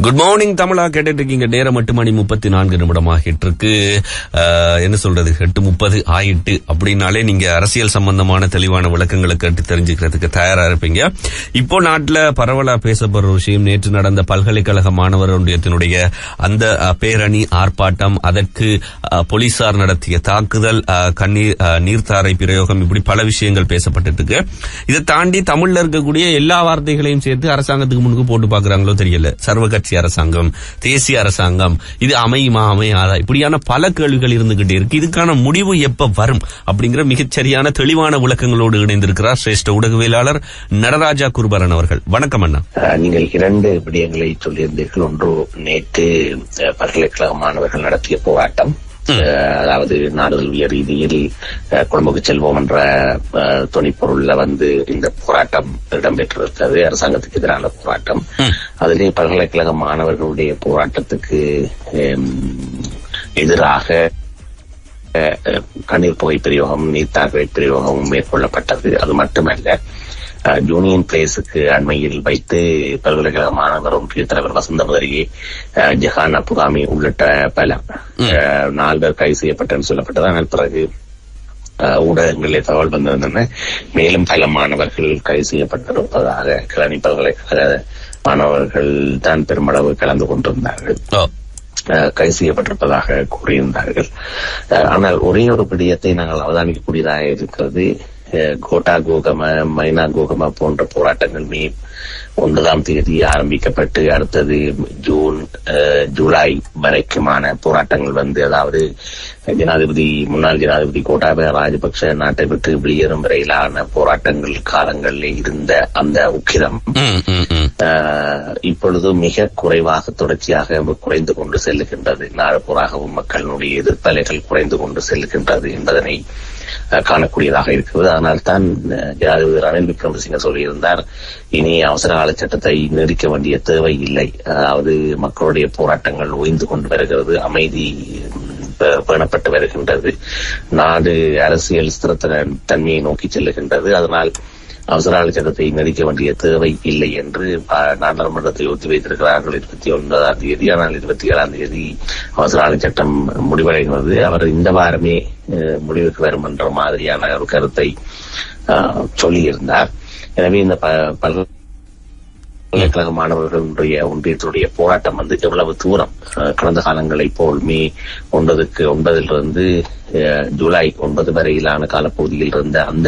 Good morning தமிழா கேட்டுட்டு இருக்கீங்க நேரம் எட்டு மணி முப்பத்தி நான்கு நிமிடம் ஆகிட்டு இருக்கு அஹ், என்ன சொல்றது எட்டு முப்பது ஆயிட்டு அப்படின்னாலே நீங்க அரசியல் சம்பந்தமான தெளிவான விளக்கங்களை கேட்டு தெரிஞ்சுக்கிறதுக்கு தயாரா இருப்பீங்க இப்போ நாட்டுல பரவலா பேசப்படுற ஒரு விஷயம் நேற்று நடந்த பல்கலைக்கழக மாணவர் ஒன்றியத்தினுடைய அந்த அஹ், பேரணி ஆர்ப்பாட்டம் அதற்கு அஹ், போலீசார் நடத்திய தாக்குதல் அஹ், கண்ணீர் அஹ், நீர்த்தாரை பிரயோகம் இப்படி பல விஷயங்கள் பேசப்பட்டு இருக்கு இதை தாண்டி தமிழ்ல இருக்கக்கூடிய எல்லா வார்த்தைகளையும் சேர்த்து அரசாங்கத்துக்கு முன்னுக்கு போட்டு பாக்குறாங்களோ தெரியல சர்வகட்சி அரசாங்கம் தேசிய அரசாங்கம் இது அமையுமா அமையாதா இப்படியான பல கேள்விகள் இருந்துகிட்டே இருக்கு இதுக்கான முடிவு எப்ப வரும் அப்படிங்கிற மிகச்சரியான தெளிவான விளக்கங்களோடு இணைந்திருக்கிறார் சிரேஷ்ட ஊடகவியலாளர் நடராஜா குருபரன் அவர்கள் வணக்கம் அண்ணா அஹ், நீங்கள் இரண்டு விடயங்களை சொல்லியிருந்தீர்கள் ஒன்று நேற்று அஹ், பல்கலைக்கழக மாணவர்கள் நடத்திய போராட்டம் அஹ், அதாவது நாடுதழுவிய ரீதியில் அஹ், குடும்பக்கு செல்வோம் என்ற அஹ், துணைப்பொருள்ல வந்து இந்த போராட்டம் இடம்பெற்றிருக்கிறது அரசாங்கத்துக்கு எதிரான போராட்டம் அதிலே பல்கலைக்கழக மாணவர்களுடைய போராட்டத்துக்கு ஹம், எதிராக அஹ், அஹ், கண்ணீர் புகை பிரயோகம் நீர்த்தாக்குவை பிரயோகம் மேற்கொள்ளப்பட்டது அது மட்டுமல்ல அஹ், யூனியன் பிளேஸுக்கு அண்மையில் வைத்து பல்கலைக்கழக மாணவர் ஒன்றிய தலைவர் வசந்த முதலியே அஹ், ஜஹான் அப்புகாமி உள்ளிட்ட பல அஹ், நால்வர் கைது செய்யப்பட்டன்னு சொல்லப்பட்டது ஆனால் பிறகு அஹ், ஊடகங்களிலே தகவல் வந்திருந்தன மேலும் பல மாணவர்கள் கைது செய்யப்பட்டிருப்பதாக கிளனி பல்கலைக்கழக மாணவர்கள் தான் பெருமளவு கலந்து கொண்டிருந்தார்கள் ஓ, அஹ், கைது செய்யப்பட்டிருப்பதாக கூறியிருந்தார்கள் அஹ், ஆனால் ஒரே ஒரு விடயத்தை நாங்கள் அவதானிக்கக்கூடியதாக இருக்கிறது அஹ், கோட்டா கோகம மைனா கோகம போன்ற போராட்டங்கள் மே ஒன்பதாம் தேதி ஆரம்பிக்கப்பட்டு அடுத்தது ஜூன் அஹ், ஜூலை வரைக்குமான போராட்டங்கள் வந்து அதாவது ஜனாதிபதி முன்னாள் ஜனாதிபதி கோட்டாபய ராஜபக்ஷ நாட்டை விட்டு வெளியேறும் வரையிலான போராட்டங்கள் காலங்களில் இருந்த அந்த உக்கிரம் ம், ம், ம். ஆஹ் இப்பொழுது மிக குறைவாக தொடர்ச்சியாக குறைந்து கொண்டு செல்லுகின்றது நாடுபுறாகவும் மக்களினுடைய எதிர்ப்பலைகள் குறைந்து கொண்டு செல்லுகின்றது என்பதனை ஆஹ் காணக்கூடியதாக இருக்கிறது அதனால் தான் ஆஹ் ஜனாதிபதி ரணில் விக்ரமசிங்க சொல்லியிருந்தார் இனி அவசர கால சட்டத்தை நீடிக்க வேண்டிய தேவை இல்லை அதாவது மக்களுடைய போராட்டங்கள் ஓய்ந்து கொண்டு வருகிறது அமைதி பே- பேணப்பட்டு வருகின்றது நாடு அரசியல் ஸ்திரத்த தன்மையை நோக்கி செல்லுகின்றது அதனால் அவசர சட்டத்தை நீடிக்க வேண்டிய தேவை இல்லை என்று ப- நாடாளுமன்றத்தில் ஒத்தி வைத்திருக்கிறார்கள் இருபத்தி ஒன்பதாம் தேதி ஆனால் இருபத்தி ஏழாம் தேதி அவசர சட்டம் முடிவடைகிறது அவர் இந்த வாரமே அஹ், முடிவுக்கு வரும் என்ற மாதிரியான ஒரு கருத்தை அஹ், சொல்லியிருந்தார் எனவே இந்த ப- பல்கலை பல்கலைக்கழக மாணவர்களுடைய ஒன்றியத்துடைய போராட்டம் வந்து எவ்வளவு தூரம் அஹ், கடந்த காலங்களைப் போல் மே ஒன்பதுக்கு ஒன்பதிலிருந்து அஹ், ஜூலை ஒன்பது வரையிலான காலப்பகுதியில் இருந்த அந்த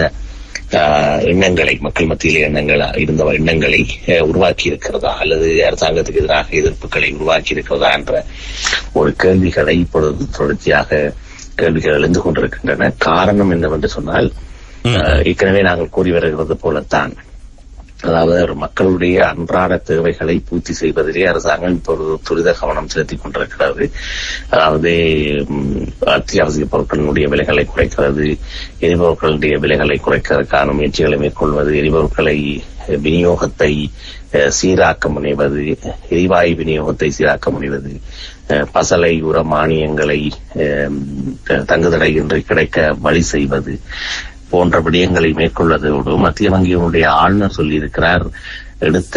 அஹ், எண்ணங்களை மக்கள் மத்தியில் எண்ணங்கள் இருந்த எண்ணங்களை அஹ், உருவாக்கி இருக்கிறதா அல்லது அரசாங்கத்துக்கு எதிராக எதிர்ப்புகளை உருவாக்கி இருக்கிறதா என்ற ஒரு கேள்விகளை இப்பொழுது தொடர்ச்சியாக கேள்விகள் எழுந்து கொண்டிருக்கின்றன காரணம் என்னவென்று சொன்னால் அஹ், ஏற்கனவே நாங்கள் கூறி வருகிறது போலத்தான் அதாவது ஒரு மக்களுடைய அன்றாட தேவைகளை பூர்த்தி செய்வதிலே அரசாங்கம் இப்பொழுது துரித கவனம் செலுத்திக் கொண்டிருக்கிறது அதாவது ம், அத்தியாவசிய பொருட்களினுடைய விலைகளை குறைக்கிறது எரிபொருட்களுடைய விலைகளை குறைக்கிறதுக்கான முயற்சிகளை மேற்கொள்வது எரிபொருட்களை அஹ், விநியோகத்தை அஹ், சீராக்க முனைவது எரிவாயு விநியோகத்தை சீராக்க முனைவது அஹ், பசலை உர மானியங்களை அஹ், தங்குதடையின்றி கிடைக்க வழி செய்வது போன்ற விடயங்களை மேற்கொள்வதோடு மத்திய வங்கியினுடைய ஆளுநர் சொல்லியிருக்கிறார் எடுத்த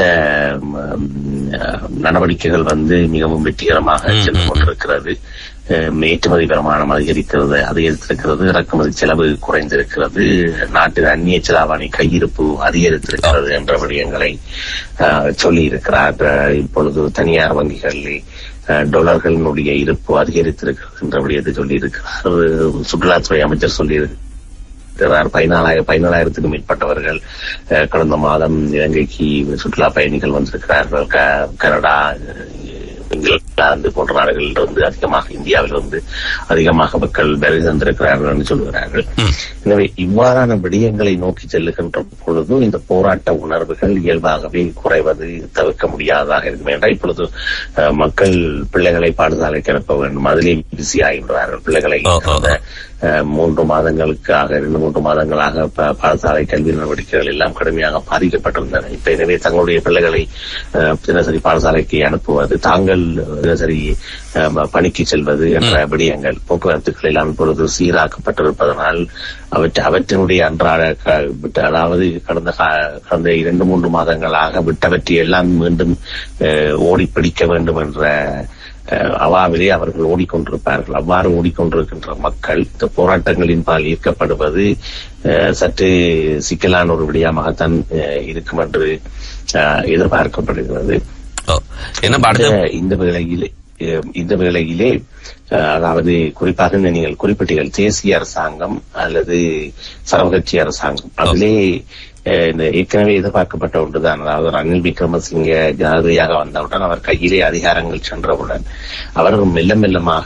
ம், அஹ், நடவடிக்கைகள் வந்து மிகவும் வெற்றிகரமாக சென்று கொண்டிருக்கிறது அஹ், ஏற்றுமதி வருமானம் அதிகரிக்கிறது அதிகரித்திருக்கிறது இறக்குமதி செலவு குறைந்திருக்கிறது நாட்டின் அந்நிய செலாவணி கையிருப்பு அதிகரித்திருக்கிறது என்ற விடயங்களை அஹ், சொல்லியிருக்கிறார் அஹ், இப்பொழுது தனியார் வங்கிகளில் அஹ், டாலர்களினுடைய இருப்பு அதிகரித்திருக்கிறது என்ற விடயத்தை சொல்லியிருக்கிறார் சுற்றுலாத்துறை அமைச்சர் சொல்லியிருக்கிறார் இருக்கிறார் பதினாலாயிரம் பதினாலாயிரத்துக்கும் மேற்பட்டவர்கள் அஹ், கடந்த மாதம் இலங்கைக்கு சுற்றுலா பயணிகள் வந்திருக்கிறார்கள் க- கனடா அஹ், இங்கிலாந்து போன்ற நாடுகளிலிருந்து அதிகமாக இந்தியாவிலிருந்து அதிகமாக மக்கள் வருகை தந்திருக்கிறார்கள் என்று சொல்கிறார்கள் எனவே இவ்வாறான விடயங்களை நோக்கி செல்லுகின்ற பொழுது இந்த போராட்ட உணர்வுகள் இயல்பாகவே குறைவது தவிர்க்க முடியாததாக இருக்கும் என்றால் இப்பொழுது அஹ், மக்கள் பிள்ளைகளை பாடசாலைக்கு அனுப்ப வேண்டும் அதிலே பிஸி ஆகின்றார்கள் பிள்ளைகளை ஓ, ஓ, ஓ. அந்த அஹ், மூன்று மாதங்களுக்காக இரண்டு மூன்று மாதங்களாக ப- பாடசாலை கல்வி நடவடிக்கைகள் எல்லாம் கடுமையாக பாதிக்கப்பட்டிருந்தன இப்ப எனவே தங்களுடைய பிள்ளைகளை அஹ், தினசரி பாடசாலைக்கு அனுப்புவது தாங்கள் தினசரி அஹ், பணிக்கு செல்வது என்ற விடயங்கள் போக்குவரத்துகள் எல்லாம் இப்பொழுது சீராக்கப்பட்டிருப்பதனால் அவற்றை அவற்றினுடைய அன்றாட க- விட்ட- அதாவது கடந்த கா- கடந்த இரண்டு மூன்று மாதங்களாக விட்டவற்றை எல்லாம் மீண்டும் அஹ், ஓடி பிடிக்க வேண்டும் என்ற அஹ், அவாவிலே அவர்கள் ஓடிக்கொண்டிருப்பார்கள் அவ்வாறு ஓடிக்கொண்டிருக்கின்ற மக்கள் இந்த போராட்டங்களின் பால் ஈர்க்கப்படுவது அஹ், சற்று சிக்கலான ஒரு விடயமாகத்தான் அஹ், இருக்கும் என்று அஹ், எதிர்பார்க்கப்படுகிறது ஓ. என்ன பாடத்தை இந்த- இந்த வேளையிலே அஹ், இந்த வேளையிலே அஹ், அதாவது குறிப்பாக இந்த நீங்கள் குறிப்பிட்டீர்கள் தேசிய அரசாங்கம் அல்லது சர்வகட்சி அரசாங்கம் அதிலே அஹ், இந்த ஏற்கனவே எதிர்பார்க்கப்பட்ட ஒன்றுதான் அதாவது ரணில் விக்ரமசிங்க ஜனாதிபதியாக வந்தவுடன் அவர் கையிலே அதிகாரங்கள் சென்றவுடன் அவர் மெல்ல மெல்லமாக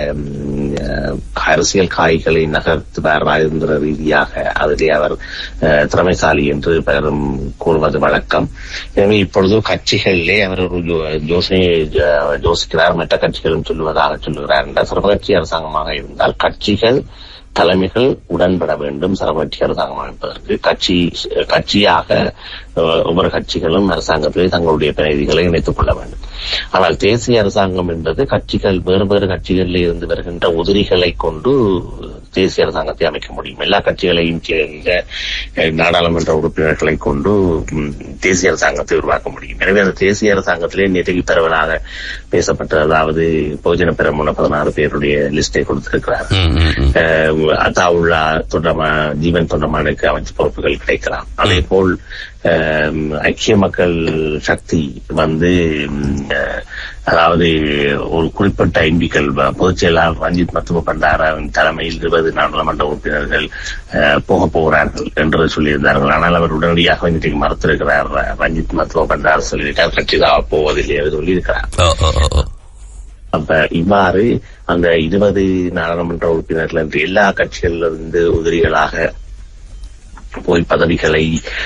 ம், அஹ், அரசியல் காய்களை நகர்த்துவார் ராஜேந்திர ரீதியாக அதிலே அவர் அஹ், திறமைசாலி என்று பெரும் கூறுவது வழக்கம் எனவே இப்பொழுது கட்சிகளிலே அவர் ஒரு யோ- யோசனையை அஹ், யோசிக்கிறார் மற்ற கட்சிகளும் சொல்லுவதாக சொல்லுகிறார் என்ற சர்வகட்சி அரசாங்கமாக இருந்தால் கட்சிகள் தலைமைகள் உடன்பட வேண்டும் சர்வகட்சி அரசாங்கம் அமைப்பதற்கு கட்சி கட்சியாக அஹ், ஒவ்வொரு கட்சிகளும் அரசாங்கத்திலே தங்களுடைய பிரதிநிதிகளை இணைத்துக் கொள்ள வேண்டும் ஆனால் தேசிய அரசாங்கம் என்பது கட்சிகள் வேறு வேறு கட்சிகளில் இருந்து வருகின்ற உதிரிகளை கொண்டு தேசிய அரசாங்கத்தை அமைக்க முடியும் எல்லா கட்சிகளையும் சேர்ந்த அஹ், நாடாளுமன்ற உறுப்பினர்களை கொண்டு ம், தேசிய அரசாங்கத்தை உருவாக்க முடியும் எனவே அந்த தேசிய அரசாங்கத்திலே நேற்றைக்கு பரவலாக பேசப்பட்ட அதாவது பொதுஜன பெரமுன பதினாறு பேருடைய லிஸ்டை கொடுத்திருக்கிறார் ம், ம், ம். அஹ், அத்தாவுல்லா தொண்டமா ஜீவன் தொண்டமானுக்கு அமைச்சு பொறுப்புகள் கிடைக்கலாம் அதே போல் அஹ், ஐக்கிய மக்கள் சக்தி வந்து ம், அஹ், அதாவது ஒரு குறிப்பிட்ட எம்பிக்கள் வ- பொதுச் செயலாளர் ரஞ்சித் மத்துவ பண்டாராவின் தலைமையில் இருபது நாடாளுமன்ற உறுப்பினர்கள் அஹ், போக போகிறார்கள் என்று சொல்லியிருந்தார்கள் ஆனால் அவர் உடனடியாக இன்றைக்கு மறுத்திருக்கிறார் ர- ரஞ்சித் மத்துவ பண்டார் சொல்லியிருக்கார் கட்சி தான் போவதில்லை என்று சொல்லியிருக்கிறார் ஓ, ஓ, ஓ, ஓ. அப்ப இவ்வாறு அந்த இருபது நாடாளுமன்ற உறுப்பினர்கள் என்று எல்லா கட்சிகளிலிருந்து உதிரிகளாக போய் பதவிகளை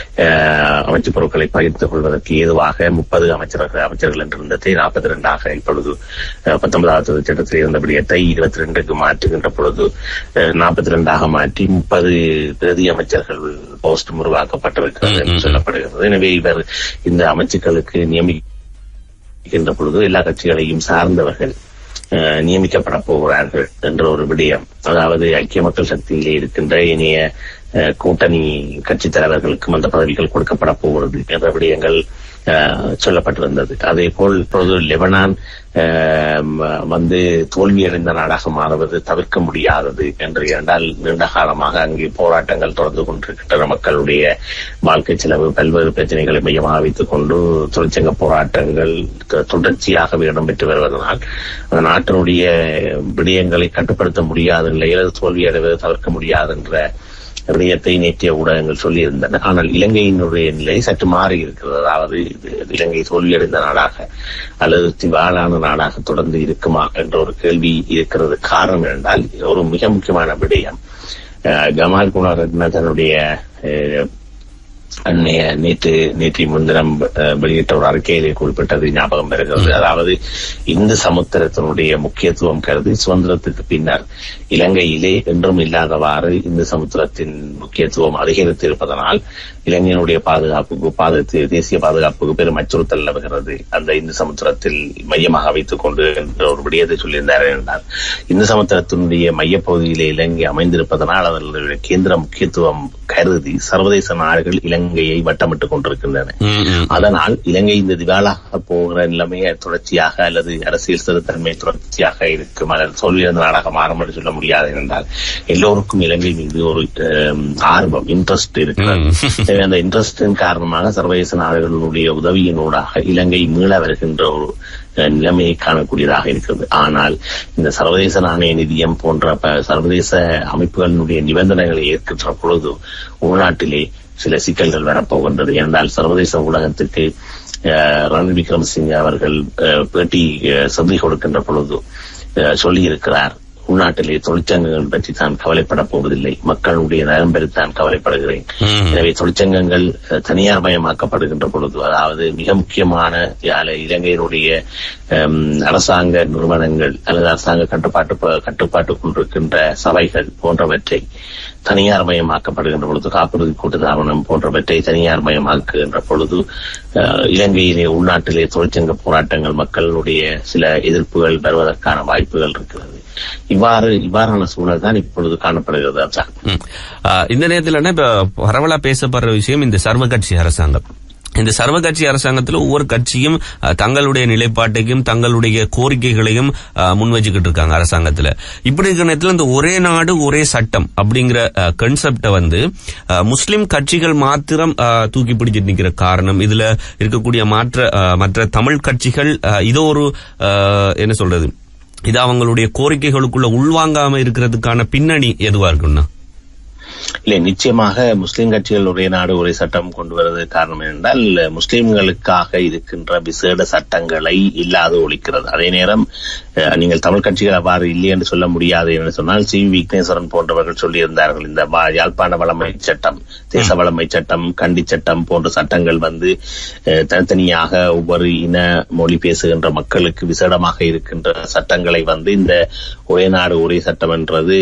அஹ், அமைச்சு பொருட்களை பகிர்ந்து கொள்வதற்கு ஏதுவாக முப்பது அமைச்சர்கள் அமைச்சர்கள் என்று இருந்ததை நாற்பத்தி ரெண்டாக இப்பொழுது அஹ், பத்தொன்பதாவது திட்டத்தில் இருந்த விடயத்தை இருபத்தி ரெண்டுக்கு மாற்றுகின்ற பொழுது நாற்பத்தி ரெண்டாக மாற்றி முப்பது பிரதி அமைச்சர்கள் போஸ்ட் உருவாக்கப்பட்டிருக்கிறது என்று ம், ம். சொல்லப்படுகிறது எனவே இவர் இந்த அமைச்சுக்களுக்கு நியமி இருக்கின்ற பொழுது எல்லா கட்சிகளையும் சார்ந்தவர்கள் அஹ், நியமிக்கப்பட போகிறார்கள் என்ற ஒரு விடயம் அதாவது ஐக்கிய மக்கள் சக்தியிலே இருக்கின்ற இனிய அஹ், கூட்டணி கட்சித் தலைவர்களுக்கும் அந்த பதவிகள் கொடுக்கப்பட போகிறது என்ற விடயங்கள் அஹ், சொல்லப்பட்டிருந்தது அதே போல் இப்பொழுது லெபனான் அஹ், ம- வந்து தோல்வியடைந்த நாடாக மாறுவது தவிர்க்க முடியாதது என்று இரண்டால் நீண்ட காலமாக அங்கே போராட்டங்கள் தொடர்ந்து கொண்டிருக்கின்றன மக்களுடைய வாழ்க்கை செலவு பல்வேறு பிரச்சனைகளை மையமாக வைத்துக் கொண்டு தொழிற்சங்க போராட்டங்கள் த- தொடர்ச்சியாகவே இடம்பெற்று வருவதனால் அந்த நாட்டினுடைய விடயங்களை கட்டுப்படுத்த முடியாத நிலையில் அது தோல்வி அடைவது தவிர்க்க முடியாது என்ற விடயத்தை நேற்றைய ஊடகங்கள் சொல்லியிருந்தன ஆனால் இலங்கையினுடைய நிலை சற்று மாறி இருக்கிறது அதாவது இது இலங்கை தோல்வியடைந்த நாடாக அல்லது திவாலான நாடாக தொடர்ந்து இருக்குமா என்ற ஒரு கேள்வி இருக்கிறது காரணம் என்றால் ஒரு மிக முக்கியமான விடயம் அஹ், கமால் குணரத்ன தன்னுடைய அஹ், அன்னைய நேற்று நேற்று முன்தினம் அஹ், வெளியிட்ட ஒரு அறிக்கையிலே குறிப்பிட்டது ஞாபகம் வருகிறது அதாவது இந்து சமுத்திரத்தினுடைய முக்கியத்துவம் கருதி சுதந்திரத்துக்கு பின்னர் இலங்கையிலே என்றும் இல்லாதவாறு இந்து சமுத்திரத்தின் முக்கியத்துவம் அதிகரித்து இருப்பதனால் இலங்கையினுடைய பாதுகாப்புக்கு பாது தேசிய பாதுகாப்புக்கு பெரும் அச்சுறுத்தல் நிலவுகிறது அந்த இந்து சமுத்திரத்தில் மையமாக வைத்துக் கொண்டு என்ற ஒரு விடயத்தை சொல்லியிருந்தார் என்றால் இந்து சமுத்திரத்தினுடைய மையப்பகுதியிலே இலங்கை அமைந்திருப்பதனால் அதனுடைய கேந்திர முக்கியத்துவம் கருதி சர்வதேச நாடுகள் இலங்கையை வட்டமிட்டுக் கொண்டிருக்கின்றன ம், ம். அதனால் இலங்கை இந்த திவாலாக போகிற நிலைமையை தொடர்ச்சியாக அல்லது அரசியல் ஸ்திரத்தன்மை தொடர்ச்சியாக இருக்கும் அல்லது தோல்வியடைந்த நாடாக மாறும் என்று சொல்ல முடியாது என்றால் எல்லோருக்கும் இலங்கை மீது ஒரு அஹ், ஆர்வம் இன்ட்ரெஸ்ட் இருக்கிறது ம். எனவே அந்த இன்ட்ரெஸ்டின் காரணமாக சர்வதேச நாடுகளுடைய உதவியினூடாக இலங்கை மீள வருகின்ற ஒரு அஹ், நிலைமையை காணக்கூடியதாக இருக்கிறது ஆனால் இந்த சர்வதேச நாணய நிதியம் போன்ற ப- சர்வதேச அமைப்புகளினுடைய நிபந்தனைகளை ஏற்கின்ற பொழுது உள்நாட்டிலே சில சிக்கல்கள் வரப்போகின்றது என்றால் சர்வதேச ஊடகத்துக்கு அஹ், ரணில் விக்ரமசிங்கே அவர்கள் அஹ், பேட்டி அஹ், செவி கொடுக்கின்ற பொழுது அஹ், சொல்லியிருக்கிறார் உள்நாட்டிலே தொழிற்சங்கங்கள் பற்றி தான் கவலைப்பட போவதில்லை மக்களுடைய நலம் பெற்று தான் கவலைப்படுகிறேன் ம். எனவே தொழிற்சங்கங்கள் அஹ், தனியார் மயமாக்கப்படுகின்ற பொழுது அதாவது மிக முக்கியமான யால- இலங்கையினுடைய ஹம், அரசாங்க நிறுவனங்கள் அல்லது அரசாங்க கட்டுப்பாட்டு ப- கட்டுப்பாட்டு கொண்டிருக்கின்ற சபைகள் போன்றவற்றை தனியார் மயமாக்கப்படுகின்ற பொழுது காப்புறுதி கூட்டுத்தாபனம் போன்றவற்றை தனியார் மயமாக்குகின்ற பொழுது அஹ், இலங்கையிலே உள்நாட்டிலே தொழிற்சங்க போராட்டங்கள் மக்களுடைய சில எதிர்ப்புகள் வருவதற்கான வாய்ப்புகள் இருக்கிறது இவ்வாறு இவ்வாறான சூழல் தான் இப்பொழுது காணப்படுகிறது அதான் ம். ஆ, இந்த நேரத்தில் இப்ப பரவலா பேசப்படுற விஷயம் இந்த சர்வ கட்சி அரசாங்கம் இந்த சர்வ கட்சி அரசாங்கத்தில் ஒவ்வொரு கட்சியும் அ, தங்களுடைய நிலைப்பாட்டையும் தங்களுடைய கோரிக்கைகளையும் அ, முன் வச்சுக்கிட்டு இருக்காங்க அரசாங்கத்துல இப்படி இருக்கிற நேரத்தில் இந்த ஒரே நாடு ஒரே சட்டம் அப்படிங்கிற கன்செப்டை வந்து அ, முஸ்லிம் கட்சிகள் மாத்திரம் அ, தூக்கி பிடிச்சிட்டு நிக்கிற காரணம் இதுல இருக்கக்கூடிய மாற்ற அ, மற்ற தமிழ் கட்சிகள் அ, இதோ ஒரு அ, என்ன சொல்றது இது அவங்களுடைய கோரிக்கைகளுக்குள்ள உள்வாங்காம இருக்கிறதுக்கான பின்னணி எதுவா இருக்குன்னா இல்லை நிச்சயமாக முஸ்லிம் கட்சிகள் ஒரே நாடு ஒரே சட்டம் கொண்டு வருவது காரணம் என்றால் முஸ்லிம்களுக்காக இருக்கின்ற விசேட சட்டங்களை இல்லாது ஒழிக்கிறது அதே நேரம் அஹ், நீங்கள் தமிழ் கட்சிகள் அவ்வாறு இல்லை என்று சொல்ல முடியாது என்று சொன்னால் சி வி விக்னேஸ்வரன் போன்றவர்கள் சொல்லியிருந்தார்கள் இந்த வா- யாழ்ப்பாண வளமை சட்டம் தேச வளமை சட்டம் கண்டி சட்டம் போன்ற சட்டங்கள் வந்து அஹ், தனித்தனியாக ஒவ்வொரு இன மொழி பேசுகின்ற மக்களுக்கு விசேடமாக இருக்கின்ற சட்டங்களை வந்து இந்த ஒரே நாடு ஒரே சட்டம் என்றது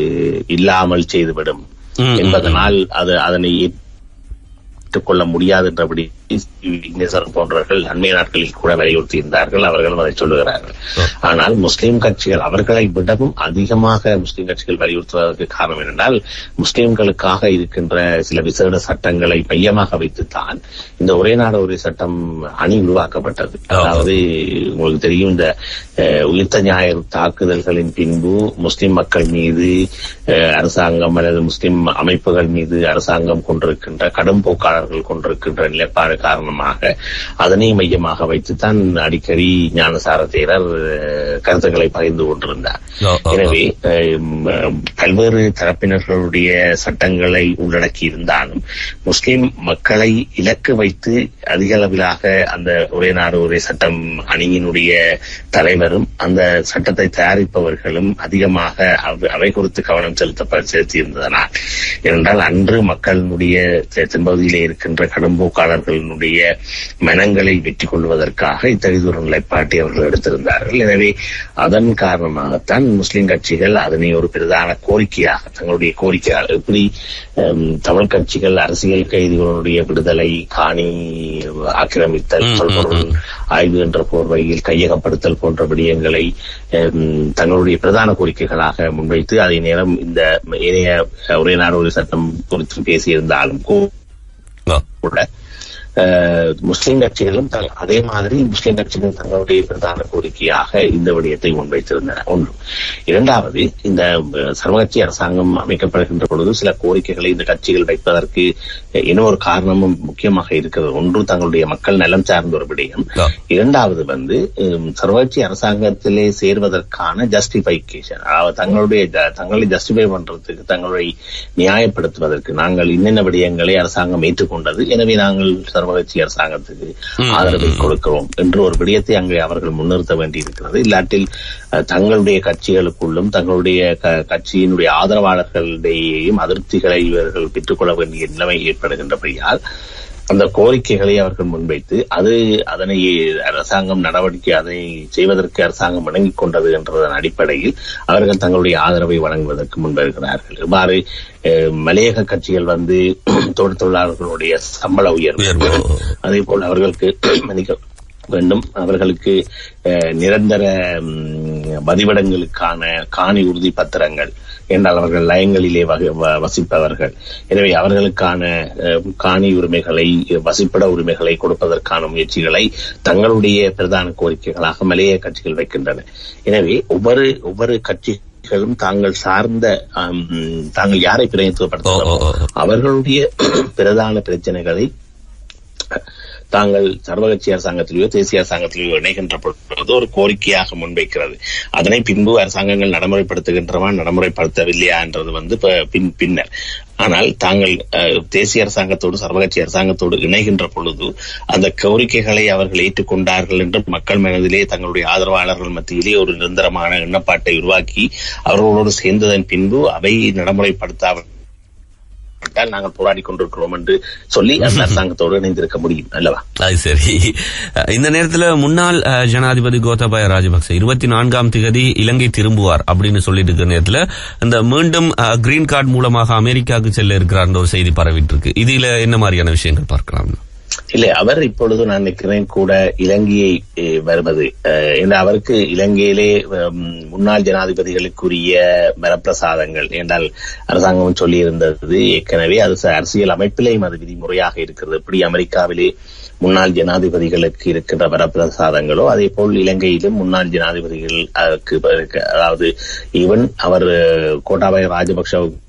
இல்லாமல் செய்துவிடும் ம், ம், என்பதனால் அது அதனை ஏற்றுக்கொள்ள முடியாது என்றபடி விக்னேஸ்வரன் போன்றவர்கள் அண்மைய நாட்களில் கூட வலியுறுத்தியிருந்தார்கள் அவர்களும் அதை சொல்லுகிறார்கள் ஆனால் முஸ்லிம் கட்சிகள் அவர்களை விடவும் அதிகமாக முஸ்லிம் கட்சிகள் வலியுறுத்துவதற்கு காரணம் என்னென்றால் முஸ்லிம்களுக்காக இருக்கின்ற சில விசேட சட்டங்களை மையமாக வைத்துத்தான் இந்த ஒரே நாடு ஒரே சட்டம் அணி உருவாக்கப்பட்டது அதாவது உங்களுக்கு தெரியும் இந்த அஹ், உயிர்த்த ஞாயிறு தாக்குதல்களின் பின்பு முஸ்லிம் மக்கள் மீது அஹ், அரசாங்கம் அல்லது முஸ்லிம் அமைப்புகள் மீது அரசாங்கம் கொண்டிருக்கின்ற கடும் போக்காளர்கள் கொண்டிருக்கின்ற நிலைப்பாடு காரணமாக அதனை மையமாக வைத்துத்தான் அடிக்கடி ஞானசார தேரர் அஹ், கருத்துக்களை பகிர்ந்து கொண்டிருந்தார் ஓ, ஓ, ஓ. எனவே அஹ், பல்வேறு தரப்பினர்களுடைய சட்டங்களை உள்ளடக்கி இருந்தாலும் முஸ்லிம் மக்களை இலக்கு வைத்து அதிக அளவிலாக அந்த ஒரே நாடு ஒரே சட்டம் அணியினுடைய தலைவரும் அந்த சட்டத்தை தயாரிப்பவர்களும் அதிகமாக அவ- அவை குறித்து கவனம் செலுத்த செலுத்தியிருந்ததனால் ஏனென்றால் அன்று மக்களுடைய தெ- தென்பகுதியிலே இருக்கின்ற கடும்போக்காளர்களுடைய மனங்களை வெற்றி கொள்வதற்காக இத்தகைய ஒரு நிலைப்பாட்டை அவர்கள் எடுத்திருந்தார்கள் எனவே அதன் காரணமாகத்தான் முஸ்லிம் கட்சிகள் அதனை ஒரு பிரதான கோரிக்கையாக தங்களுடைய கோரிக்கையாக எப்படி ஹம், தமிழ் கட்சிகள் அரசியல் கைதிகளுடைய விடுதலை காணி ஆக்கிரமித்தல் ம், ம், சொல்பொருள் ஆய்வு என்ற போர்வையில் கையகப்படுத்தல் போன்ற விடயங்களை ஹம், தங்களுடைய பிரதான கோரிக்கைகளாக முன்வைத்து அதே நேரம் இந்த ஏனைய ஒரே நாடு ஒரு சட்டம் குறித்து பேசியிருந்தாலும் கூட ஓ. கூட அஹ், முஸ்லிம் கட்சிகளும் த- அதே மாதிரி முஸ்லிம் கட்சிகள் தங்களுடைய பிரதான கோரிக்கையாக இந்த விடயத்தை முன்வைத்திருந்தன ஒன்று இரண்டாவது இந்த அஹ், சர்வகட்சி அரசாங்கம் அமைக்கப்படுகின்ற பொழுது சில கோரிக்கைகளை இந்த கட்சிகள் வைப்பதற்கு அஹ், இன்னொரு காரணமும் முக்கியமாக இருக்கிறது ஒன்று தங்களுடைய மக்கள் நலம் சார்ந்த ஒரு விடயம் ஓ. இரண்டாவது வந்து ஹம், சர்வகட்சி அரசாங்கத்திலே சேர்வதற்கான ஜஸ்டிபிகேஷன் அதாவது தங்களுடைய ஜ- தங்களை ஜஸ்டிஃபை பண்றதுக்கு தங்களை நியாயப்படுத்துவதற்கு நாங்கள் இன்னென்ன விடயங்களை அரசாங்கம் ஏற்றுக்கொண்டது எனவே நாங்கள் சர்வகட்சி அரசாங்கத்துக்கு ம், ஆதரவை ம், ம். கொடுக்கிறோம் என்று ஒரு விடயத்தை அங்கே அவர்கள் முன்னிறுத்த வேண்டியிருக்கிறது இல்லாட்டில் அஹ், தங்களுடைய கட்சிகளுக்குள்ளும் தங்களுடைய க- கட்சியினுடைய ஆதரவாளர்களிடையேயும் அதிருப்திகளை இவர்கள் பெற்றுக்கொள்ள வேண்டிய நிலைமை ஏற்படுகின்றபடியால் அந்த கோரிக்கைகளை அவர்கள் முன்வைத்து அது அதனை அரசாங்கம் நடவடிக்கை அதை செய்வதற்கு அரசாங்கம் வழங்கிக் கொண்டது என்றதன் அடிப்படையில் அவர்கள் தங்களுடைய ஆதரவை வழங்குவதற்கு முன்வருகிறார்கள் இவ்வாறு அஹ், மலையக கட்சிகள் வந்து தொழில் தொழிலாளர்களுடைய சம்பள உயர்வு உயர்வு. அதே போல் அவர்களுக்கு மன்னிக்க வேண்டும் அவர்களுக்கு அஹ், நிரந்தர ம், வதிவிடங்களுக்கான காணி உறுதி பத்திரங்கள் என்றால் அவர்கள் லயங்களிலே வக- வ- வசிப்பவர்கள் எனவே அவர்களுக்கான அஹ், காணி உரிமைகளை வசிப்பிட உரிமைகளை கொடுப்பதற்கான முயற்சிகளை தங்களுடைய பிரதான கோரிக்கைகளாக மலைய கட்சிகள் வைக்கின்றன எனவே ஒவ்வொரு ஒவ்வொரு கட்சிகளும் தாங்கள் சார்ந்த ஆம், தாங்கள் யாரை பிரதிநிதித்துவப்படுத்துகிறார்களோ ஓ, ஓ, ஓ. அவர்களுடைய பிரதான பிரச்சனைகளை தாங்கள் சர்வகட்சி அரசாங்கத்திலேயோ தேசிய அரசாங்கத்திலேயோ இணைகின்ற பொழுது ஒரு கோரிக்கையாக முன்வைக்கிறது அதனை பின்பு அரசாங்கங்கள் நடைமுறைப்படுத்துகின்றவா நடைமுறைப்படுத்தவில்லையா என்றது வந்து ப- பின் பின்னர் ஆனால் தாங்கள் அஹ், தேசிய அரசாங்கத்தோடு சர்வகட்சி அரசாங்கத்தோடு இணைகின்ற பொழுது அந்த கோரிக்கைகளை அவர்கள் ஏற்றுக்கொண்டார்கள் என்று மக்கள் மனதிலே தங்களுடைய ஆதரவாளர்கள் மத்தியிலே ஒரு நிரந்தரமான எண்ணப்பாட்டை உருவாக்கி அவர்களோடு சேர்ந்ததன் பின்பு அவை நடைமுறைப்படுத்தாவிட்டால் நாங்கள் போராடி கொண்டிருக்கிறோம் என்று சொல்லி அந்த அரசாங்கத்தோடு இணைந்திருக்க முடியும் அல்லவா அது சரி அஹ் இந்த நேரத்துல முன்னாள் அஹ், ஜனாதிபதி கோத்தபாய ராஜபக்சே இருபத்தி நான்காம் திகதி இலங்கை திரும்புவார் அப்படின்னு சொல்லிட்டு இருக்கிற நேரத்துல இந்த மீண்டும் அஹ், கிரீன் கார்டு மூலமாக அமெரிக்காவுக்கு செல்ல இருக்கிறார்ன்ற ஒரு செய்தி பரவிட்டு இருக்கு இதுல என்ன மாதிரியான விஷயங்கள் பார்க்கலாம் இல்லை அவர் இப்பொழுது நான் நினைக்கிறேன் கூட இலங்கையை அஹ், வருவது அஹ், ஏன்னா அவருக்கு இலங்கையிலே ஹம், முன்னாள் ஜனாதிபதிகளுக்குரிய வரப்பிரசாதங்கள் என்றால் அரசாங்கம் சொல்லியிருந்தது ஏற்கனவே அது ச- அரசியல் அமைப்பிலேயும் அது விதிமுறையாக இருக்கிறது எப்படி அமெரிக்காவிலே முன்னாள் ஜனாதிபதிகளுக்கு இருக்கின்ற வரப்பிரசாதங்களோ அதே போல் இலங்கையிலும் முன்னாள் ஜனாதிபதிகள் அதற்கு பிறகு- அதாவது ஈவன் அவர் அஹ், கோட்டாபய ராஜபக்ஷவுக்கு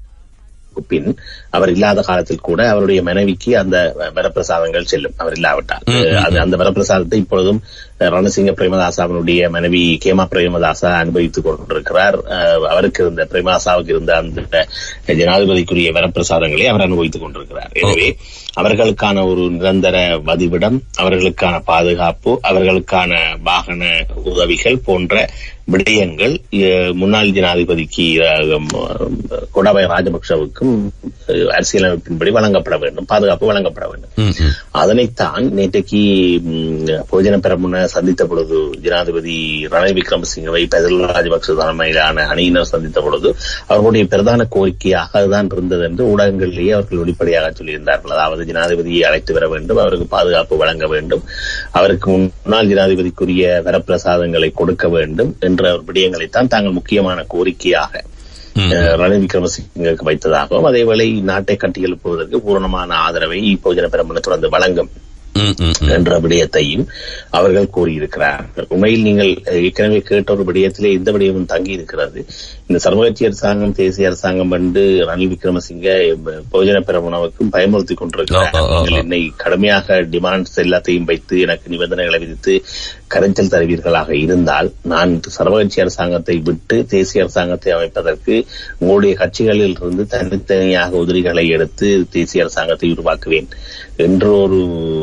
பின் அவர் இல்லாத காலத்தில் கூட அவருடைய மனைவிக்கு அந்த வரப்பிரசாதங்கள் செல்லும் அவர் இல்லாவிட்டால் ம், ம், அது அந்த வரப்பிரசாதத்தை இப்பொழுதும் அஹ், ரணசிங்க பிரேமதாசாவினுடைய மனைவி கேமா பிரேமதாசா அனுபவித்துக் கொண்டிருக்கிறார் அஹ், அவருக்கு இருந்த பிரேமதாசாவுக்கு இருந்த அந்த ஜனாதிபதிக்குரிய வரப்பிரசாதங்களை அவர் அனுபவித்துக் கொண்டிருக்கிறார் எனவே அவர்களுக்கான ஒரு நிரந்தர வதிவிடம் அவர்களுக்கான பாதுகாப்பு அவர்களுக்கான வாகன உதவிகள் போன்ற விடயங்கள் அஹ், முன்னாள் ஜனாதிபதிக்கு அஹ், கோடாபய ராஜபக்சவுக்கும் அஹ், அரசியலமைப்பின்படி வழங்கப்பட வேண்டும் பாதுகாப்பு வழங்கப்பட வேண்டும் ம், ம். அதனைத்தான் நேற்றைக்கு ம், போஜன பெரமுன சந்தித்த பொழுது ஜனாதிபதி ரணில் விக்ரமசிங்கவை பெதல் ராஜபக்ச தலைமையிலான அணியினர் சந்தித்த பொழுது அவர்களுடைய பிரதான கோரிக்கையாக அதுதான் இருந்தது என்று ஊடகங்களிலேயே அவர்கள் வெளிப்படையாக சொல்லியிருந்தார்கள் அதாவது ஜனாதிபதியை அழைத்து வர வேண்டும் அவருக்கு பாதுகாப்பு வழங்க வேண்டும் அவருக்கு முன்னாள் ஜனாதிபதிக்குரிய வரப்பிரசாதங்களை கொடுக்க வேண்டும் என்ற விடயங்களைத்தான் தாங்கள் முக்கியமான கோரிக்கையாக ம். அஹ், ரணில் விக்ரமசிங்கருக்கு வைத்ததாகவும் அதேவேளை நாட்டை கட்டியெழுப்புவதற்கு பூரணமான ஆதரவை போஜன பெரமுன தொடர்ந்து வழங்கும் ம், ம், ம். என்ற விடயத்தையும் அவர்கள் கூறியிருக்கிறார்கள் உண்மையில் நீங்கள் அஹ், ஏற்கனவே கேட்ட ஒரு விடயத்திலே இந்த விடயமும் தங்கி இருக்கிறது இந்த சர்வகட்சி அரசாங்கம் தேசிய அரசாங்கம் வந்து ரணில் விக்ரமசிங்க அஹ், போஜன பெரமுனவுக்கும் பயமுறுத்தி கொண்டிருக்கிறார் ஓ, ஓ, ஓ, ஓ. நீங்கள் என்னை கடுமையாக டிமாண்ட்ஸ் எல்லாத்தையும் வைத்து எனக்கு நிபந்தனைகளை விதித்து கரைச்சல் தருவீர்களாக இருந்தால் நான் சர்வகட்சி அரசாங்கத்தை விட்டு தேசிய அரசாங்கத்தை அமைப்பதற்கு உங்களுடைய கட்சிகளில் இருந்து தனித்தனியாக உதிரிகளை எடுத்து தேசிய அரசாங்கத்தை உருவாக்குவேன் என்ற ஒரு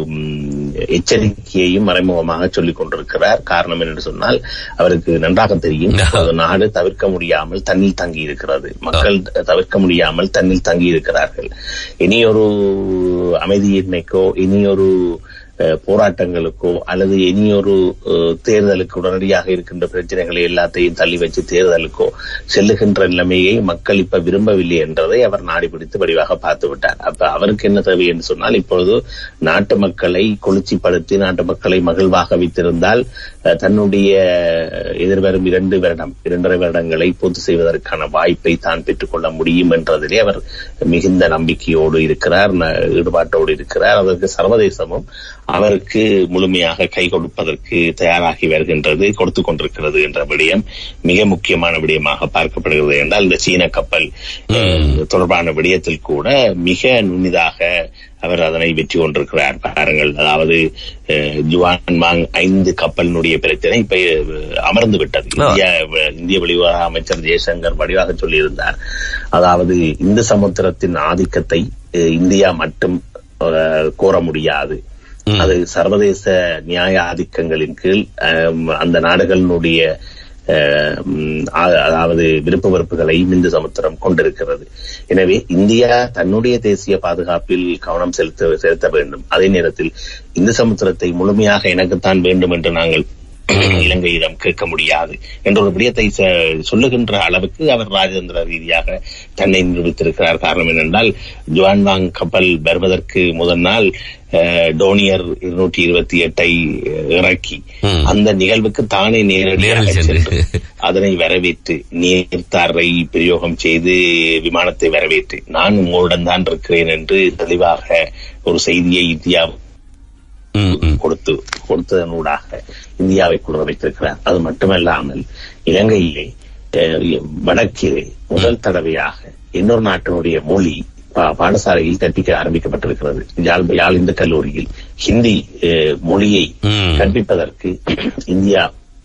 ம், எச்சரிக்கையையும் மறைமுகமாக சொல்லிக் கொண்டிருக்கிறார் காரணம் என்று சொன்னால் அவருக்கு நன்றாக தெரியும் இப்போது நாடு தவிர்க்க முடியாமல் தண்ணில் தங்கி இருக்கிறது மக்கள் தவிர்க்க முடியாமல் தண்ணில் தங்கி இருக்கிறார்கள் இனி ஒரு அமைதியின்மைக்கோ இனி ஒரு அஹ், போராட்டங்களுக்கோ அல்லது இனியொரு அஹ், தேர்தலுக்கு உடனடியாக இருக்கின்ற பிரச்சனைகளை எல்லாத்தையும் தள்ளி வச்சு தேர்தலுக்கோ செல்லுகின்ற நிலைமையை மக்கள் இப்ப விரும்பவில்லை என்றதை அவர் நாடி பிடித்து வடிவாக பார்த்து விட்டார் அப்ப அவருக்கு என்ன தேவை என்று சொன்னால் இப்பொழுது நாட்டு மக்களை குளிர்ச்சிப்படுத்தி நாட்டு மக்களை மகிழ்வாக வைத்திருந்தால் அஹ், தன்னுடைய எதிர்வரும் இரண்டு வருடம் இரண்டரை வருடங்களை பூர்த்தி செய்வதற்கான வாய்ப்பை தான் பெற்றுக்கொள்ள முடியும் என்றதிலே அவர் மிகுந்த நம்பிக்கையோடு இருக்கிறார் ந- ஈடுபாட்டோடு இருக்கிறார் அதற்கு சர்வதேசமும் அவருக்கு முழுமையாக கை கொடுப்பதற்கு தயாராகி வருகின்றது கொடுத்து கொண்டிருக்கிறது என்ற விடயம் மிக முக்கியமான விடயமாக பார்க்கப்படுகிறது என்றால் இந்த சீன கப்பல் அஹ், தொடர்பான விடயத்தில் கூட மிக நுண்ணிதாக அவர் அதனை வெற்றி கொண்டிருக்கிறார் பாருங்கள் அதாவது அஹ், ஜுவான் மாங் ஐந்து கப்பலினுடைய பிரச்சனை இப்ப அஹ், அமர்ந்து விட்டது ஆ. இந்திய இந்திய வெளியுறவு அமைச்சர் ஜெய்சங்கர் வடிவாக சொல்லியிருந்தார் அதாவது இந்து சமுத்திரத்தின் ஆதிக்கத்தை அஹ், இந்தியா மட்டும் அஹ், கோர முடியாது ம். அது சர்வதேச நியாய ஆதிக்கங்களின் கீழ் அஹ், அந்த நாடுகளினுடைய அஹ், ம், அ- அதாவது விருப்ப வெறுப்புகளை இந்து சமுத்திரம் கொண்டிருக்கிறது எனவே இந்தியா தன்னுடைய தேசிய பாதுகாப்பில் கவனம் செலுத்த செலுத்த வேண்டும் அதே நேரத்தில் இந்து சமுத்திரத்தை முழுமையாக எனக்குத்தான் வேண்டும் என்று நாங்கள் இலங்கையிடம் கேட்க முடியாது என்ற ஒரு விடயத்தை ச- சொல்லுகின்ற அளவுக்கு அவர் ராஜதந்திர ரீதியாக தன்னை நிரூபித்திருக்கிறார் காரணம் என்னென்றால் ஜுவான்வாங் கப்பல் வருவதற்கு முதல் நாள் அஹ், டோனியர் இருநூற்றி இருபத்தி எட்டை இறக்கி ம். அந்த நிகழ்வுக்கு தானே நேரடியாக நேரில் சென்று. சென்று அதனை வரவேற்று நீர்த்தாரை பிரயோகம் செய்து விமானத்தை வரவேற்று நான் உங்களுடன் தான் இருக்கிறேன் என்று தெளிவாக ஒரு செய்தியை இந்தியா ம், ம். கொடுத்து கொடுத்ததனூடாக இந்தியாவை குளிர வைத்திருக்கிறார் அது மட்டுமல்லாமல் இலங்கையிலே அஹ், வடக்கிலே முதல் தடவையாக இன்னொரு நாட்டினுடைய மொழி பா- பாடசாலையில் கற்பிக்க ஆரம்பிக்கப்பட்டிருக்கிறது யாழ் யாழ் இந்து கல்லூரியில் ஹிந்தி அஹ், மொழியை ம். கற்பிப்பதற்கு இந்தியா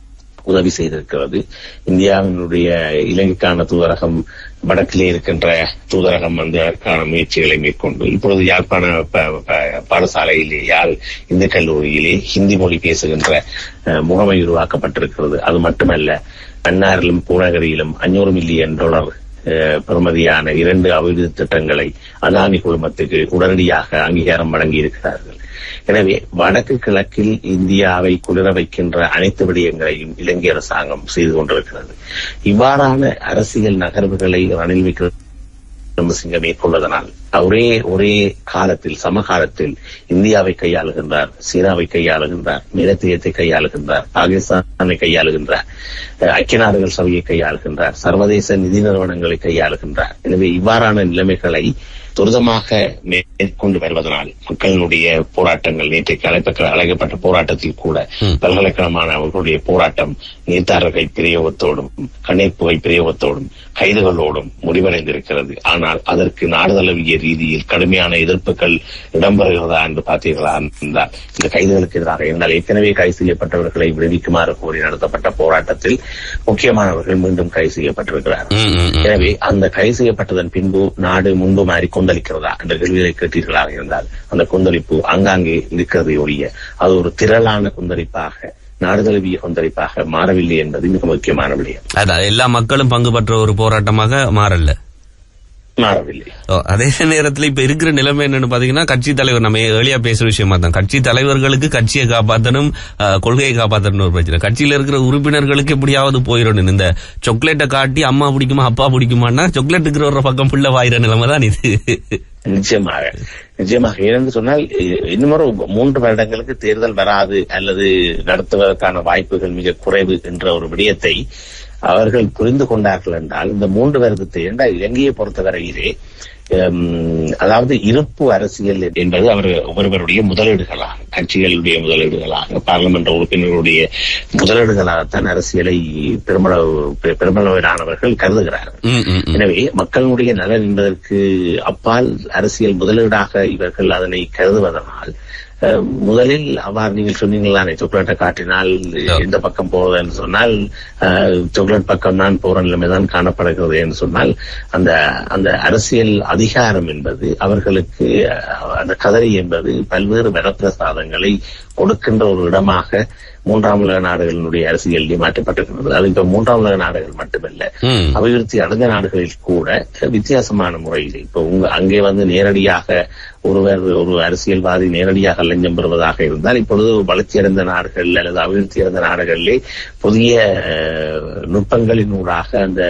உதவி செய்திருக்கிறது இந்தியாவினுடைய இலங்கைக்கான தூதரகம் வடக்கிலே இருக்கின்ற தூதரகம் வந்து அதற்கான முயற்சிகளை மேற்கொண்டு இப்பொழுது யாழ்ப்பாண ப- ப- பாடசாலையிலே யாழ் இந்து கல்லூரியிலே ஹிந்தி மொழி பேசுகின்ற அஹ், முகமை உருவாக்கப்பட்டிருக்கிறது அது மட்டுமல்ல மன்னாரிலும் பூநகரியிலும் அஞ்சூறு மில்லியன் டாலர் அஹ், பெறுமதியான இரண்டு அபிவிருத்தி திட்டங்களை அதானி குழுமத்துக்கு உடனடியாக அங்கீகாரம் வழங்கி இருக்கிறார்கள் எனவே வடக்கு கிழக்கில் இந்தியாவை குளிர வைக்கின்ற அனைத்து விடயங்களையும் இலங்கை அரசாங்கம் செய்து கொண்டிருக்கிறது இவ்வாறான அரசியல் நகர்வுகளை ரணில் விக்ரமசிங்க மேற்கொள்வதனால் ஒரே ஒரே காலத்தில் சமகாலத்தில் இந்தியாவை கையாளுகின்றார் சீனாவை கையாளுகின்றார் மேலத்தியத்தை கையாளுகின்றார் பாகிஸ்தானை கையாளுகின்றார் அஹ், ஐக்கிய நாடுகள் சபையை கையாளுகின்றார் சர்வதேச நிதி நிறுவனங்களை கையாளுகின்றார் எனவே இவ்வாறான நிலைமைகளை துரிதமாக மேற்கொண்டு வருவதனால் மக்களுடைய போராட்டங்கள் நேற்றைக்கு அழைப்ப அழைக்கப்பட்ட போராட்டத்தில் கூட பல்கலைக்கழகமான அவர்களுடைய போராட்டம் நீர்த்தாரகை பிரயோகத்தோடும் கண்ணீர் புகை பிரயோகத்தோடும் கைதுகளோடும் முடிவடைந்திருக்கிறது ஆனால் அதற்கு நாடு தழுவிய ரீதியில் கடுமையான எதிர்ப்புகள் இடம்பெறுகிறதா என்று பார்த்தீர்களா என்றால் இந்த கைதுகளுக்கு எதிராக என்றால் ஏற்கனவே கைது செய்யப்பட்டவர்களை விடுவிக்குமாறு கோரி நடத்தப்பட்ட போராட்டத்தில் முக்கியமானவர்கள் மீண்டும் கைது செய்யப்பட்டிருக்கிறார்கள் ம், ம், ம். எனவே அந்த கைது செய்யப்பட்டதன் பின்பு நாடு முன்பு மாறி கொந்தளிக்கிறதா என்ற கேள்விகளை கேட்டீர்களாக இருந்தால் அந்த கொந்தளிப்பு ஆங்காங்கே இருக்கிறதை ஒழிய அது ஒரு திரளான கொந்தளிப்பாக நாடு தழுவிய கொந்தளிப்பாக மாறவில்லை என்பது மிக முக்கியமான விடயம் அதான் எல்லா மக்களும் பங்கு பெற்ற ஒரு போராட்டமாக மாறல மாறவில்லை ஓ, அதே நேரத்துல இப்ப இருக்கிற நிலைமை என்னன்னு பாத்தீங்கன்னா கட்சி தலைவர் நம்ம ஏழியா பேசுற விஷயமா தான் கட்சி தலைவர்களுக்கு கட்சியை காப்பாத்தணும் அஹ், கொள்கையை காப்பாத்தணும் ஒரு பிரச்சனை கட்சியில இருக்கிற உறுப்பினர்களுக்கு எப்படியாவது போயிடணும் இந்த சாக்லேட்டை காட்டி அம்மா பிடிக்குமா அப்பா பிடிக்குமான்னா சாக்லேட் இருக்கிற ஒரு பக்கம் புள்ள வாயிற நிலைமை தான் இது நிச்சயமாக நிச்சயமாக ஏனென்று சொன்னால் இ- இன்னும் ஒரு மூன்று வருடங்களுக்கு தேர்தல் வராது அல்லது நடத்துவதற்கான வாய்ப்புகள் மிக குறைவு என்ற ஒரு விடயத்தை அவர்கள் புரிந்து கொண்டார்கள் என்றால் இந்த மூன்று வருடத்தை என்றால் இலங்கையை பொறுத்தவரையிலே ஹம், அதாவது இருப்பு அரசியல் என்பது அவர் ஒவ்வொருவருடைய முதலீடுகளாக கட்சிகளுடைய முதலீடுகளாக பாராளுமன்ற உறுப்பினர்களுடைய முதலீடுகளாகத்தான் அரசியலை பெருமளவு பெ- பெருமளவிலானவர்கள் கருதுகிறார்கள் ம், ம், ம். எனவே மக்களுடைய நலன் என்பதற்கு அப்பால் அரசியல் முதலீடாக இவர்கள் அதனை கருதுவதனால் அஹ், முதலில் அவ்வாறு நீங்கள் சொன்னீங்களானே சாக்லேட்டை காட்டினால் எந்த பக்கம் போறது என்று சொன்னால் அஹ், சாக்லேட் பக்கம் தான் போற நிலைமைதான் காணப்படுகிறது என்று சொன்னால் அந்த அந்த அரசியல் அதிகாரம் என்பது அவர்களுக்கு அஹ், அந்த கதறி என்பது பல்வேறு வரப்பிரசாதங்களை கொடுக்கின்ற ஒரு இடமாக மூன்றாம் உலக நாடுகளினுடைய அரசியலிலே மாற்றப்பட்டிருக்கிறது அது இப்ப மூன்றாம் உலக நாடுகள் மட்டுமல்ல ம். அபிவிருத்தி அடைந்த நாடுகளில் கூட வித்தியாசமான முறையில் இப்ப உங்க அங்கே வந்து நேரடியாக ஒருவர் ஒரு அரசியல்வாதி நேரடியாக லஞ்சம் பெறுவதாக இருந்தால் இப்பொழுது வளர்ச்சியடைந்த நாடுகள் அல்லது அபிவிருத்தி அடைந்த நாடுகளிலே புதிய அஹ், நுட்பங்களினூடாக அந்த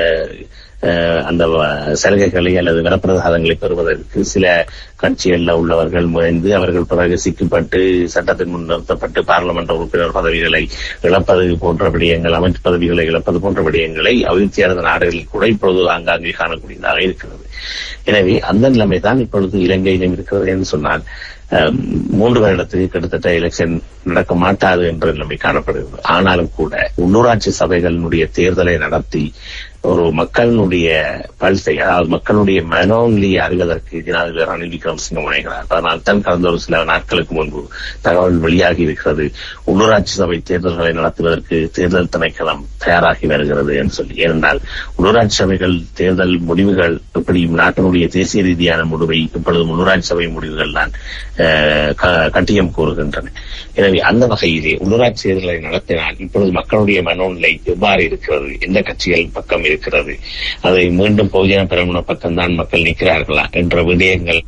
அஹ், அந்த வ- சலுகைகளை அல்லது வரப்பிரசாதங்களை பெறுவதற்கு சில கட்சிகளில் உள்ளவர்கள் முயன்று அவர்கள் பிறகு சிக்கப்பட்டு சட்டத்தின் முன் நிறுத்தப்பட்டு பாராளுமன்ற உறுப்பினர் பதவிகளை இழப்பது போன்ற விடயங்கள் அமைச்சு பதவிகளை இழப்பது போன்ற விடயங்களை அபிவிருத்தி அடைந்த நாடுகளில் கூட இப்பொழுது ஆங்காங்கே காணக்கூடியதாக இருக்கிறது எனவே அந்த நிலைமை தான் இப்பொழுது இலங்கையிலும் இருக்கிறது என்று சொன்னால் அஹ், மூன்று வருடத்துக்கு கிட்டத்தட்ட எலெக்ஷன் நடக்க மாட்டாது என்ற நிலைமை காணப்படுகிறது ஆனாலும் கூட உள்ளூராட்சி சபைகளினுடைய தேர்தலை நடத்தி ஒரு மக்களினுடைய பல்சை அதாவது மக்களுடைய மனோநிலையை அறிவதற்கு ஜனாதிபதி ரணில் விக்ரமசிங்க முனைகிறார் அதனால் தான் கடந்த ஒரு சில நாட்களுக்கு முன்பு தகவல் வெளியாகி இருக்கிறது உள்ளூராட்சி சபை தேர்தல்களை நடத்துவதற்கு தேர்தல் திணைக்களம் தயாராகி வருகிறது என்று சொல்லி ஏனென்றால் உள்ளூராட்சி சபைகள் தேர்தல் முடிவுகள் எப்படியும் நாட்டினுடைய தேசிய ரீதியான முடிவை இப்பொழுது உள்ளூராட்சி சபை முடிவுகள் தான் அஹ், க- கட்டியம் கூறுகின்றன எனவே அந்த வகையிலே உள்ளூராட்சி தேர்தலை நடத்தினால் இப்பொழுது மக்களுடைய மனோநிலை எவ்வாறு இருக்கிறது எந்த கட்சிகள் பக்கம் இருக்கிறது அதை மீண்டும் பொதுஜன பெருமுன பக்கம்தான் மக்கள் நிற்கிறார்களா என்ற விடயங்கள்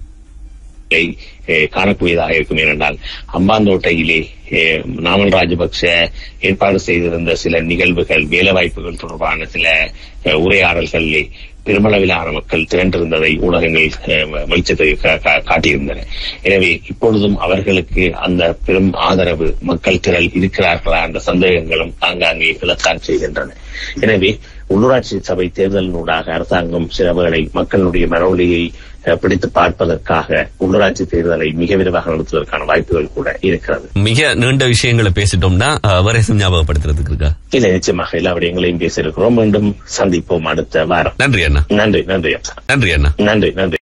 அஹ், காணக்கூடியதாக இருக்கும் ஏனென்றால் அம்பாந்தோட்டையிலே அஹ், நாமல் ராஜபக்ச ஏற்பாடு செய்திருந்த சில நிகழ்வுகள் வேலைவாய்ப்புகள் தொடர்பான சில அஹ், உரையாடல்களிலே பெருமளவிலான மக்கள் திரண்டிருந்ததை ஊடகங்கள் அஹ், வெளிச்சத்தை கா- கா- காட்டியிருந்தன எனவே இப்பொழுதும் அவர்களுக்கு அந்த பெரும் ஆதரவு மக்கள் திரள் இருக்கிறார்களா என்ற சந்தேகங்களும் ஆங்காங்கே இழத்தான் செய்கின்றன எனவே உள்ளூராட்சி சபை தேர்தலினூடாக அரசாங்கம் சில வேளை மக்களுடைய மனவொலியை அஹ், பிடித்து பார்ப்பதற்காக உள்ளூராட்சி தேர்தலை மிக விரைவாக நடத்துவதற்கான வாய்ப்புகள் கூட இருக்கிறது மிக நீண்ட விஷயங்களை பேசிட்டோம்னா அஹ், வரேசம் ஞாபகப்படுத்துறதுக்கு இருக்கா இல்லை நிச்சயமாக எல்லா விடயங்களையும் பேசியிருக்கிறோம் மீண்டும் சந்திப்போம் அடுத்த வாரம் நன்றி அண்ணா நன்றி நன்றி நன்றி அண்ணா நன்றி நன்றி